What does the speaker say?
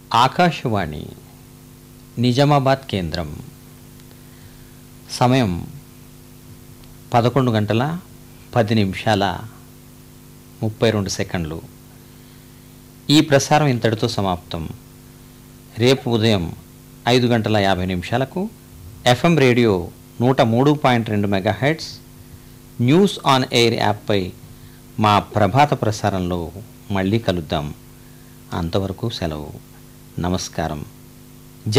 ఆకాశవాణి నిజామాబాద్ కేంద్రం సమయం పదకొండు గంటల పది నిమిషాల ముప్పై రెండు సెకండ్లు ఈ ప్రసారం ఇంతటితో సమాప్తం రేపు ఉదయం ఐదు గంటల యాభై నిమిషాలకు ఎఫ్ఎం రేడియో నూట మూడు పాయింట్ రెండు మెగాహెడ్స్ న్యూస్ ఆన్ ఎయిర్ యాప్పై మా ప్రభాత ప్రసారంలో మళ్ళీ కలుద్దాం అంతవరకు సెలవు నమస్కారం